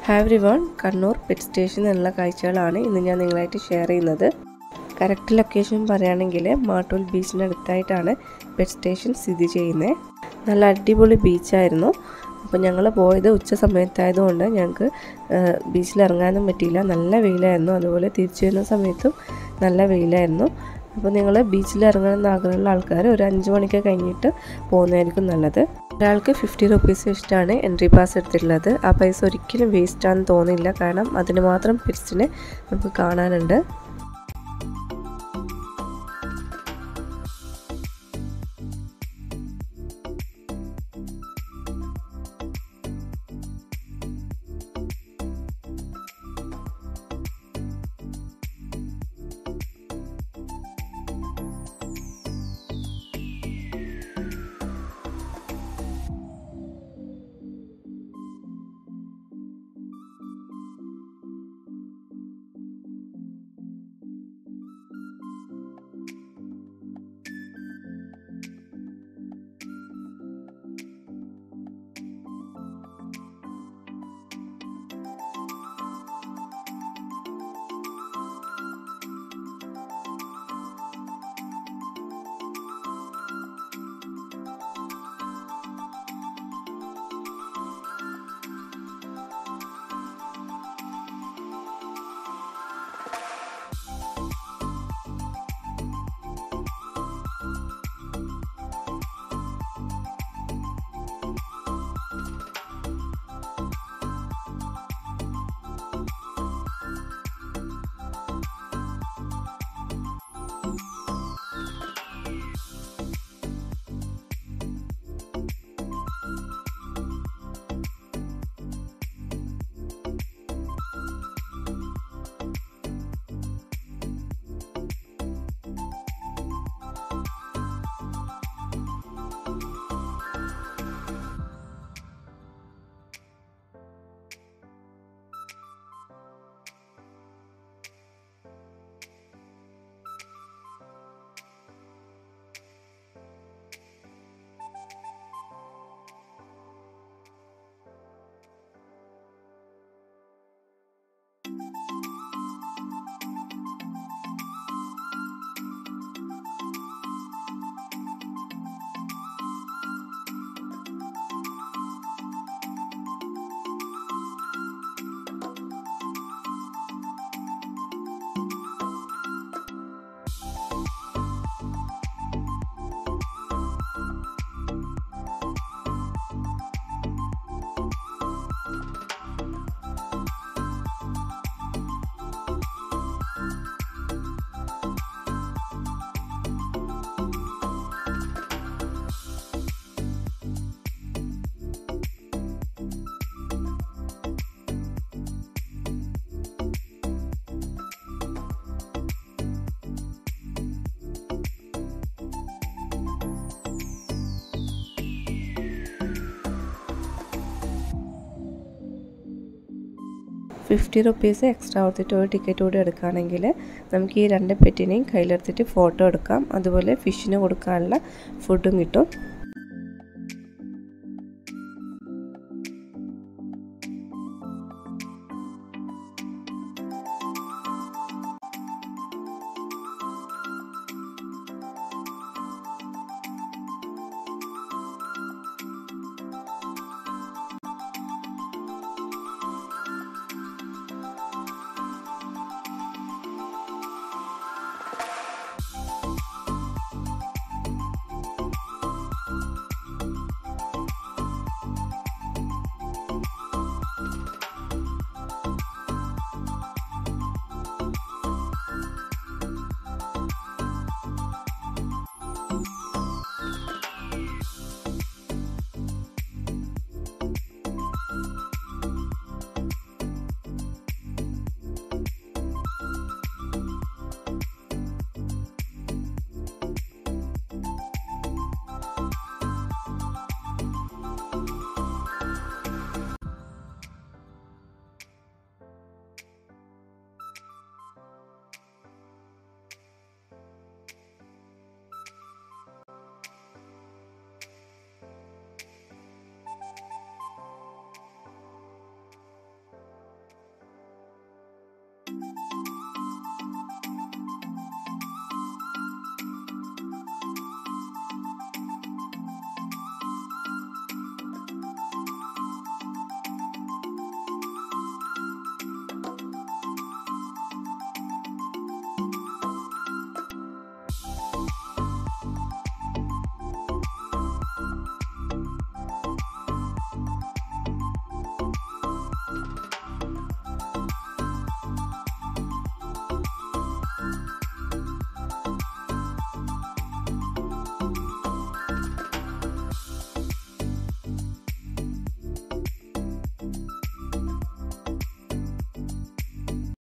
ഹാവ്രി വൺ Kannur pet station എന്നുള്ള കാഴ്ചകളാണ് ഇന്ന് ഞാൻ നിങ്ങളായിട്ട് ഷെയർ ചെയ്യുന്നത് കറക്റ്റ് ലൊക്കേഷൻ പറയുകയാണെങ്കിൽ മാട്ടൂൽ ബീച്ചിന് അടുത്തായിട്ടാണ് പെറ്റ് സ്റ്റേഷൻ സ്ഥിതി ചെയ്യുന്നത് നല്ല അടിപൊളി ബീച്ചായിരുന്നു അപ്പോൾ ഞങ്ങൾ പോയത് ഉച്ച സമയത്തായതുകൊണ്ട് ഞങ്ങൾക്ക് ബീച്ചിൽ ഇറങ്ങാനും പറ്റിയില്ല നല്ല വെയിലായിരുന്നു അതുപോലെ തിരിച്ചു വരുന്ന സമയത്തും നല്ല വെയിലായിരുന്നു അപ്പോൾ നിങ്ങൾ ബീച്ചിൽ ഇറങ്ങണമെന്ന് ആഗ്രഹമുള്ള ആൾക്കാർ ഒരു അഞ്ച് മണിക്ക് കഴിഞ്ഞിട്ട് പോകുന്നതായിരിക്കും നല്ലത് ഒരാൾക്ക് ഫിഫ്റ്റി റുപ്പീസ് വെച്ചിട്ടാണ് എൻട്രി പാസ് എടുത്തിട്ടുള്ളത് ആ പൈസ ഒരിക്കലും വേസ്റ്റ് ആണെന്ന് തോന്നില്ല കാരണം അതിന് മാത്രം പെറ്റ്സിനെ നമുക്ക് കാണാനുണ്ട് ഫിഫ്റ്റി റുപ്പീസ് എക്സ്ട്രാ കൊടുത്തിട്ട് ഒരു ടിക്കറ്റ് കൂടി എടുക്കുകയാണെങ്കിൽ നമുക്ക് ഈ രണ്ട് പെറ്റിനെയും കയ്യിലെടുത്തിട്ട് ഫോട്ടോ എടുക്കാം അതുപോലെ ഫിഷിന് കൊടുക്കാനുള്ള ഫുഡും കിട്ടും